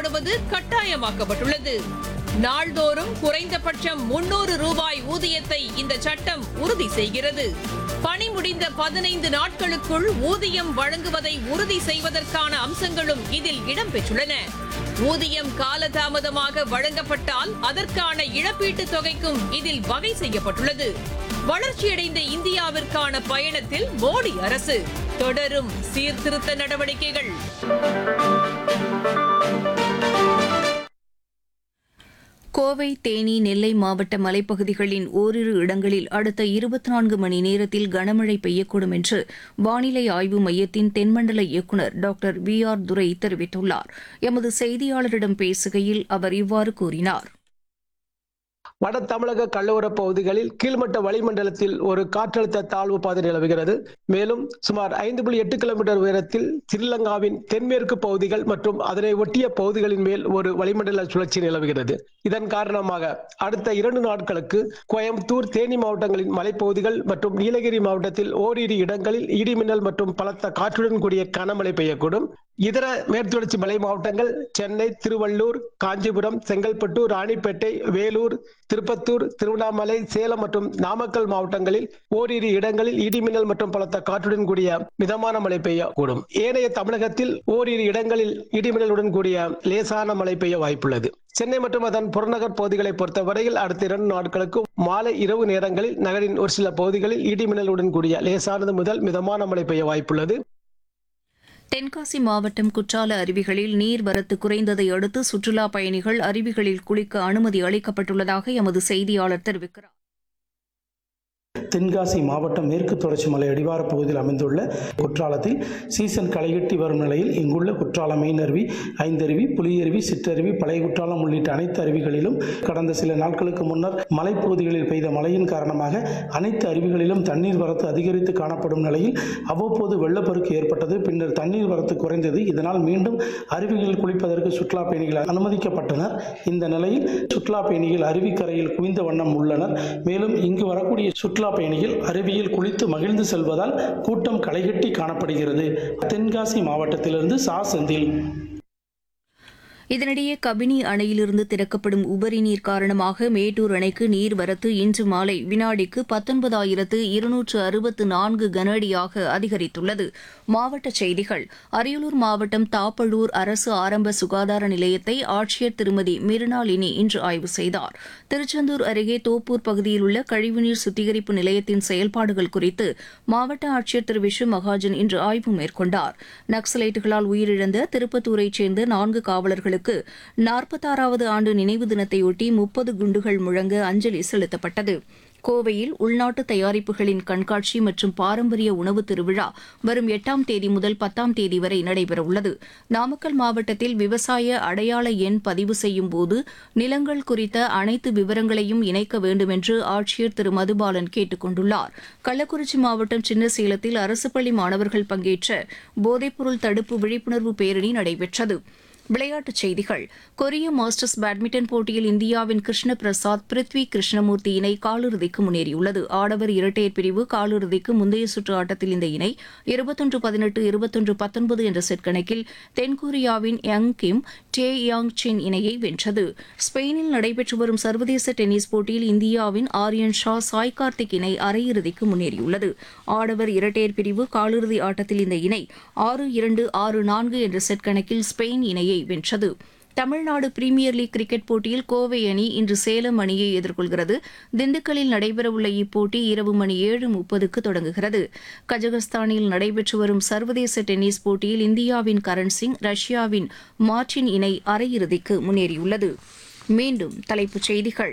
செயல்படுவது கட்டாயமாக்கப்பட்டுள்ளது நாள்தோறும் குறைந்தபட்சம் முன்னூறு ரூபாய் ஊதியத்தை இந்த சட்டம் உறுதி செய்கிறது பணி முடிந்த பதினைந்து நாட்களுக்குள் ஊதியம் வழங்குவதை உறுதி செய்வதற்கான அம்சங்களும் இதில் இடம்பெற்றுள்ளன ஊதியம் காலதாமதமாக வழங்கப்பட்டால் அதற்கான இழப்பீட்டுத் தொகைக்கும் இதில் வகை செய்யப்பட்டுள்ளது வளர்ச்சியடைந்த இந்தியாவிற்கான பயணத்தில் மோடி அரசு தொடரும் சீர்திருத்த நடவடிக்கைகள் கோவை தேனி நெல்லை மாவட்ட மலைப்பகுதிகளின் ஓரிரு இடங்களில் அடுத்த இருபத்தி நான்கு மணி நேரத்தில் கனமழை பெய்யக்கூடும் என்று வானிலை ஆய்வு மையத்தின் தென்மண்டல இயக்குநர் டாக்டர் வி ஆர் துரை தெரிவித்துள்ளார் எமது செய்தியாளரிடம் பேசுகையில் அவர் இவ்வாறு கூறினார் வட தமிழக கடலோரப் பகுதிகளில் கீழ்மட்ட வளிமண்டலத்தில் ஒரு காற்றழுத்த தாழ்வு பாதை நிலவுகிறது மேலும் சுமார் ஐந்து புள்ளி எட்டு கிலோமீட்டர் உயரத்தில் ஸ்ரீலங்காவின் தென்மேற்கு பகுதிகள் மற்றும் அதனை ஒட்டிய பகுதிகளின் மேல் ஒரு வளிமண்டல சுழற்சி நிலவுகிறது இதன் காரணமாக அடுத்த இரண்டு நாட்களுக்கு கோயம்புத்தூர் தேனி மாவட்டங்களின் மலைப்பகுதிகள் மற்றும் நீலகிரி மாவட்டத்தில் ஓரிரு இடங்களில் இடிமின்னல் மற்றும் பலத்த காற்றுடன் கூடிய கனமழை பெய்யக்கூடும் இதர மேற்குத்தொடர்ச்சி மலை மாவட்டங்கள் சென்னை திருவள்ளூர் காஞ்சிபுரம் செங்கல்பட்டு ராணிப்பேட்டை வேலூர் திருப்பத்தூர் திருவண்ணாமலை சேலம் மற்றும் நாமக்கல் மாவட்டங்களில் ஓரிரு இடங்களில் இடிமின்னல் மற்றும் பலத்த காற்றுடன் கூடிய மிதமான மழை பெய்யக்கூடும் ஏனைய தமிழகத்தில் ஓரிரு இடங்களில் இடிமின்னலுடன் கூடிய லேசான மழை பெய்ய வாய்ப்புள்ளது சென்னை மற்றும் அதன் புறநகர் பகுதிகளை பொறுத்தவரையில் அடுத்த இரண்டு நாட்களுக்கு மாலை இரவு நேரங்களில் நகரின் ஒரு சில பகுதிகளில் இடிமின்னலுடன் கூடிய லேசானது முதல் மிதமான மழை பெய்ய வாய்ப்புள்ளது தென்காசி மாவட்டம் குற்றால அருவிகளில் நீர்வரத்து குறைந்ததை அடுத்து சுற்றுலாப் பயணிகள் அருவிகளில் குளிக்க அனுமதி அளிக்கப்பட்டுள்ளதாக எமது செய்தியாளர் தெரிவிக்கிறார் தென்காசி மாவட்டம் மேற்கு தொடர்ச்சி மலை அடிவார பகுதியில் அமைந்துள்ள குற்றாலத்தில் சீசன் களைகட்டி வரும் நிலையில் இங்குள்ள குற்றாலம் மெயினருவி ஐந்தருவி புலியருவி சிற்றருவி பழைய குற்றாலம் உள்ளிட்ட அனைத்து அருவிகளிலும் கடந்த சில நாட்களுக்கு முன்னர் மலைப்பகுதிகளில் பெய்த மழையின் காரணமாக அனைத்து அருவிகளிலும் தண்ணீர் வரத்து அதிகரித்து காணப்படும் நிலையில் அவ்வப்போது வெள்ளப்பெருக்கு ஏற்பட்டது பின்னர் தண்ணீர் வரத்து குறைந்தது இதனால் மீண்டும் அருவிகளில் குளிப்பதற்கு சுற்றுலா பயணிகள் அனுமதிக்கப்பட்டனர் இந்த நிலையில் சுற்றுலா பயணிகள் அருவிக்கரையில் குவிந்த வண்ணம் உள்ளனர் மேலும் இங்கு வரக்கூடிய சுற்றுலா பயணிகள் அருவியில் குளித்து மகிழ்ந்து செல்வதால் கூட்டம் களைகட்டி காணப்படுகிறது தென்காசி மாவட்டத்திலிருந்து சா செந்தில் இதனிடையே கபினி அணையிலிருந்து திறக்கப்படும் உபரி நீர் காரணமாக மேட்டூர் அணைக்கு நீர்வரத்து இன்று மாலை வினாடிக்கு பத்தொன்பதாயிரத்து இருநூற்று அறுபத்து நான்கு கன அடியாக அதிகரித்துள்ளது மாவட்டச் செய்திகள் அரியலூர் மாவட்டம் தாப்பழூர் அரசு ஆரம்ப சுகாதார நிலையத்தை ஆட்சியர் திருமதி மிருனாளினி இன்று ஆய்வு செய்தார் திருச்செந்தூர் அருகே தோப்பூர் பகுதியில் உள்ள கழிவுநீர் சுத்திகரிப்பு நிலையத்தின் செயல்பாடுகள் குறித்து மாவட்ட ஆட்சியர் திரு விஷு மகாஜன் இன்று ஆய்வு மேற்கொண்டார் நக்சலைட்டுகளால் உயிரிழந்த திருப்பத்தூரைச் சேர்ந்த நான்கு காவலர்களுக்கு நாற்பத்தாறாவது ஆண்டு நினைவு தினத்தையொட்டி முப்பது குண்டுகள் முழங்க அஞ்சலி செலுத்தப்பட்டது கோவையில் உள்நாட்டு தயாரிப்புகளின் கண்காட்சி மற்றும் பாரம்பரிய உணவு திருவிழா வரும் எட்டாம் தேதி முதல் பத்தாம் தேதி வரை நடைபெறவுள்ளது நாமக்கல் மாவட்டத்தில் விவசாய அடையாள எண் பதிவு செய்யும் போது நிலங்கள் குறித்த அனைத்து விவரங்களையும் இணைக்க வேண்டும் என்று ஆட்சியர் திரு மதுபாலன் கேட்டுக் கொண்டுள்ளார் கள்ளக்குறிச்சி மாவட்டம் சின்னசேலத்தில் அரசு பள்ளி மாணவர்கள் பங்கேற்ற போதைப்பொருள் தடுப்பு விழிப்புணர்வு பேரணி நடைபெற்றது விளையாட்டுச் செய்திகள் கொரிய மாஸ்டர்ஸ் பேட்மிண்டன் போட்டியில் இந்தியாவின் கிருஷ்ண பிரசாத் பிருத்வி கிருஷ்ணமூர்த்தி இணை காலிறுதிக்கு முன்னேறியுள்ளது ஆடவர் இரட்டையர் பிரிவு காலிறுதிக்கு முந்தைய சுற்று ஆட்டத்தில் இந்த இணை இருபத்தொன்று பதினெட்டு இருபத்தொன்று பத்தொன்பது என்ற செட் கணக்கில் தென்கொரியாவின் யங் கிம் டே யாங் சின் இணையை வென்றது ஸ்பெயினில் நடைபெற்று வரும் சர்வதேச டென்னிஸ் போட்டியில் இந்தியாவின் ஆரியன் ஷா சாய் கார்த்திக் இணை அரையிறுதிக்கு முன்னேறியுள்ளது ஆடவர் இரட்டையர் பிரிவு காலிறுதி ஆட்டத்தில் இந்த இணை ஆறு இரண்டு ஆறு நான்கு என்ற செட் கணக்கில் ஸ்பெயின் இணையை வென்றது தமிழ்நாடு பிரீமியர் லீக் கிரிக்கெட் போட்டியில் கோவை அணி இன்று சேலம் அணியை எதிர்கொள்கிறது திண்டுக்கல்லில் நடைபெறவுள்ள இப்போட்டி இரவு மணி ஏழு முப்பதுக்கு தொடங்குகிறது கஜகஸ்தானில் நடைபெற்று வரும் சர்வதேச டென்னிஸ் போட்டியில் இந்தியாவின் கரண் சிங் ரஷ்யாவின் மார்டின் இணை அரையிறுதிக்கு முன்னேறியுள்ளது மீண்டும் தலைப்புச் செய்திகள்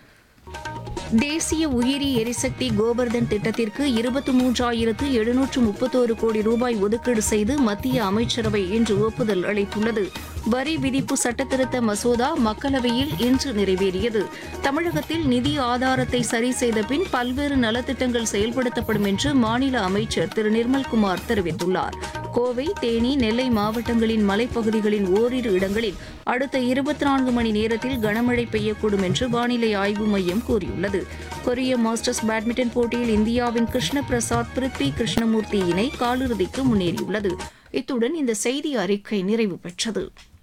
தேசிய உயிரி எரிசக்தி கோபர்தன் திட்டத்திற்கு இருபத்தி மூன்றாயிரத்து எழுநூற்று முப்பத்தோரு கோடி ரூபாய் ஒதுக்கீடு செய்து மத்திய அமைச்சரவை இன்று ஒப்புதல் அளித்துள்ளது வரி விதிப்பு சட்டத்திருத்த மசோதா மக்களவையில் இன்று நிறைவேறியது தமிழகத்தில் நிதி ஆதாரத்தை சரி செய்த பின் பல்வேறு நலத்திட்டங்கள் செயல்படுத்தப்படும் என்று மாநில அமைச்சர் திரு நிர்மல்குமார் தெரிவித்துள்ளார் கோவை தேனி நெல்லை மாவட்டங்களின் மலைப்பகுதிகளின் ஓரிரு இடங்களில் அடுத்த இருபத்தி நான்கு மணி நேரத்தில் கனமழை பெய்யக்கூடும் என்று வானிலை ஆய்வு மையம் கூறியுள்ளது கொரிய மாஸ்டர்ஸ் பேட்மிண்டன் போட்டியில் இந்தியாவின் கிருஷ்ண பிரசாத் பிருத்வி கிருஷ்ணமூர்த்தி இணை காலிறுதிக்கு முன்னேறியுள்ளது இத்துடன் இந்த செய்தி அறிக்கை நிறைவு பெற்றது